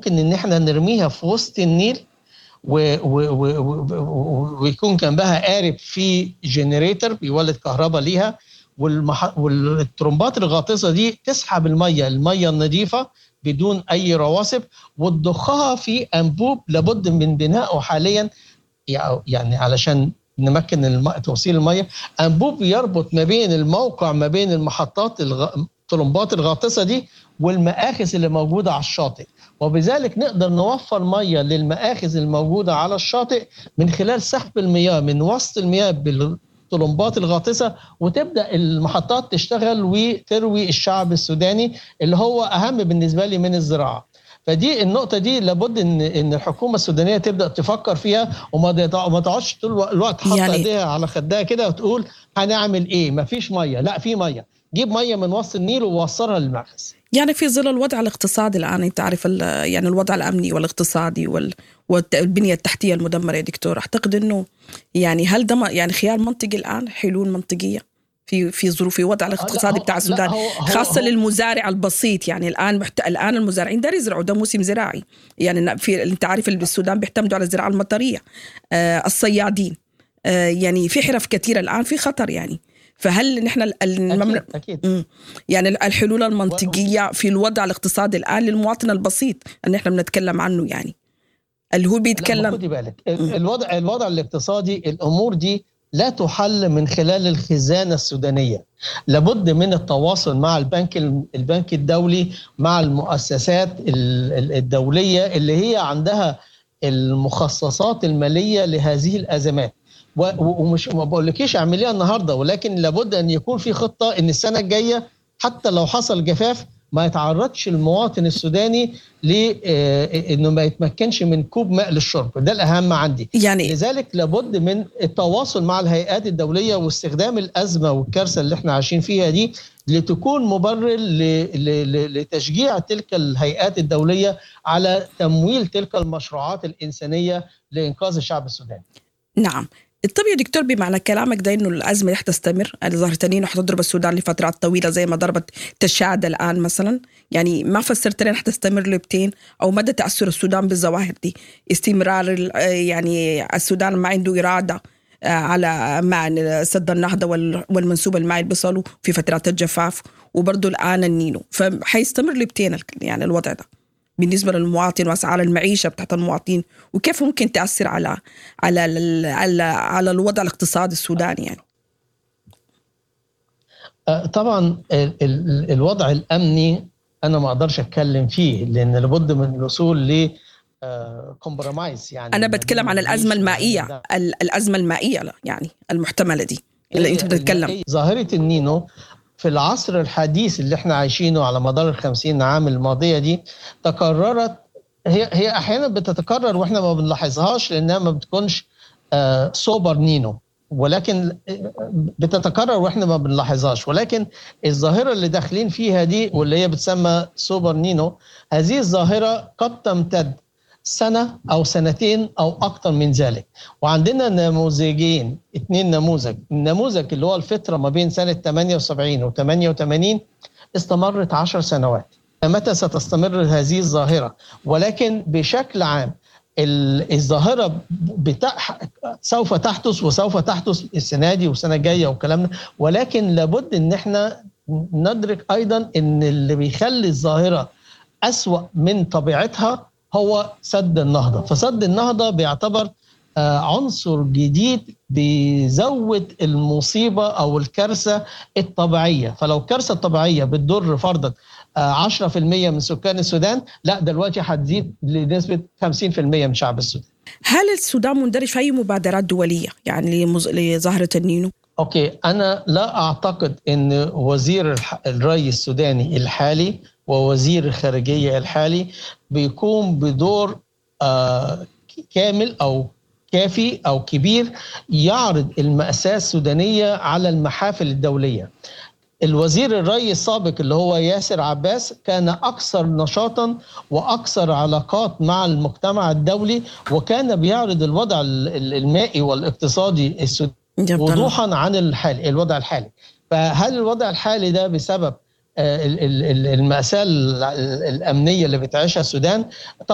ممكن ان احنا نرميها في وسط النيل و و و ويكون جنبها قارب في جنريتور بيولد كهرباء ليها والمح... والترمبات الغاطسه دي تسحب الميه الميه النظيفه بدون اي رواسب وتضخها في انبوب لابد من بنائه حاليا يعني علشان نمكن الم... توصيل الميه انبوب يربط ما بين الموقع ما بين المحطات الغ... الطلمبات الغاطسه دي والمآخذ اللي موجوده على الشاطئ وبذلك نقدر نوفر ميه للمآخذ الموجوده على الشاطئ من خلال سحب المياه من وسط المياه بالطلمبات الغاطسه وتبدا المحطات تشتغل وتروي الشعب السوداني اللي هو اهم بالنسبه لي من الزراعه. فدي النقطة دي لابد ان ان الحكومة السودانية تبدأ تفكر فيها وما ما تقعدش طول الوقت حاطة يعني ايديها على خدها كده وتقول هنعمل ايه؟ مفيش مية، لا في مية، جيب مية من وسط النيل ووصلها للمأخذ. يعني في ظل الوضع الاقتصادي الان انت عارف يعني الوضع الامني والاقتصادي وال والبنيه التحتيه المدمره يا دكتور اعتقد انه يعني هل ده يعني خيار منطقي الان حلول منطقيه في في ظروف في وضع الاقتصادي بتاع السودان خاصه هو للمزارع البسيط يعني الان محت... الان المزارعين دار يزرعوا ده موسم زراعي يعني في انت عارف السودان بيعتمدوا على الزراعه المطريه آه الصيادين آه يعني في حرف كثيره الان في خطر يعني فهل نحن المملكة أكيد, أكيد. يعني الحلول المنطقية في الوضع الاقتصادي الآن للمواطن البسيط اللي نحن بنتكلم عنه يعني اللي هو بيتكلم خدي بالك الوضع الوضع الاقتصادي الأمور دي لا تحل من خلال الخزانة السودانية لابد من التواصل مع البنك البنك الدولي مع المؤسسات الدولية اللي هي عندها المخصصات المالية لهذه الأزمات ومش ما بقولكيش اعمليها النهارده ولكن لابد ان يكون في خطه ان السنه الجايه حتى لو حصل جفاف ما يتعرضش المواطن السوداني لانه ما يتمكنش من كوب ماء للشرب ده الاهم عندي يعني لذلك لابد من التواصل مع الهيئات الدوليه واستخدام الازمه والكارثه اللي احنا عايشين فيها دي لتكون مبرر لتشجيع تلك الهيئات الدوليه على تمويل تلك المشروعات الانسانيه لانقاذ الشعب السوداني نعم طب يا دكتور بمعنى كلامك ده انه الازمه رح تستمر ظهر تنين حتضرب السودان لفترات طويله زي ما ضربت تشاد الان مثلا يعني ما فسرت لنا حتستمر لبتين او مدى تاثر السودان بالظواهر دي استمرار يعني السودان ما عنده اراده على مع سد النهضه والمنسوب المائي اللي بيصلوا في فترات الجفاف وبرضه الان النينو فحيستمر لبتين يعني الوضع ده بالنسبه للمواطن واسعار المعيشه بتاعت المواطنين وكيف ممكن تاثر على على على, على الوضع الاقتصادي السوداني يعني طبعا الوضع الامني انا ما اقدرش اتكلم فيه لان لابد من الوصول ل كومبرومايز يعني انا بتكلم عن الازمه المائيه الازمه المائيه يعني المحتمله دي اللي انت بتتكلم ظاهره النينو في العصر الحديث اللي احنا عايشينه على مدار الخمسين عام الماضية دي تكررت هي هي احيانا بتتكرر واحنا ما بنلاحظهاش لانها ما بتكونش آه سوبر نينو ولكن بتتكرر واحنا ما بنلاحظهاش ولكن الظاهره اللي داخلين فيها دي واللي هي بتسمى سوبر نينو هذه الظاهره قد تمتد سنة أو سنتين أو أكثر من ذلك وعندنا نموذجين اثنين نموذج النموذج اللي هو الفترة ما بين سنة 78 و 88 استمرت 10 سنوات متى ستستمر هذه الظاهرة ولكن بشكل عام الظاهرة بتاع سوف تحدث وسوف تحدث السنة دي والسنة الجاية والكلام ده ولكن لابد ان احنا ندرك ايضا ان اللي بيخلي الظاهرة أسوأ من طبيعتها هو سد النهضة فسد النهضة بيعتبر عنصر جديد بيزود المصيبة أو الكارثة الطبيعية فلو الكارثة الطبيعية بتضر فرضا 10% من سكان السودان لا دلوقتي هتزيد لنسبة 50% من شعب السودان هل السودان مندرج في أي مبادرات دولية يعني لظاهرة النينو؟ أوكي أنا لا أعتقد أن وزير الري السوداني الحالي ووزير الخارجية الحالي بيقوم بدور آه كامل أو كافي أو كبير يعرض المأساة السودانية على المحافل الدولية الوزير الري السابق اللي هو ياسر عباس كان أكثر نشاطا وأكثر علاقات مع المجتمع الدولي وكان بيعرض الوضع المائي والاقتصادي السوداني وضوحا عن الحالي الوضع الحالي فهل الوضع الحالي ده بسبب المأساة الأمنية اللي بتعيشها السودان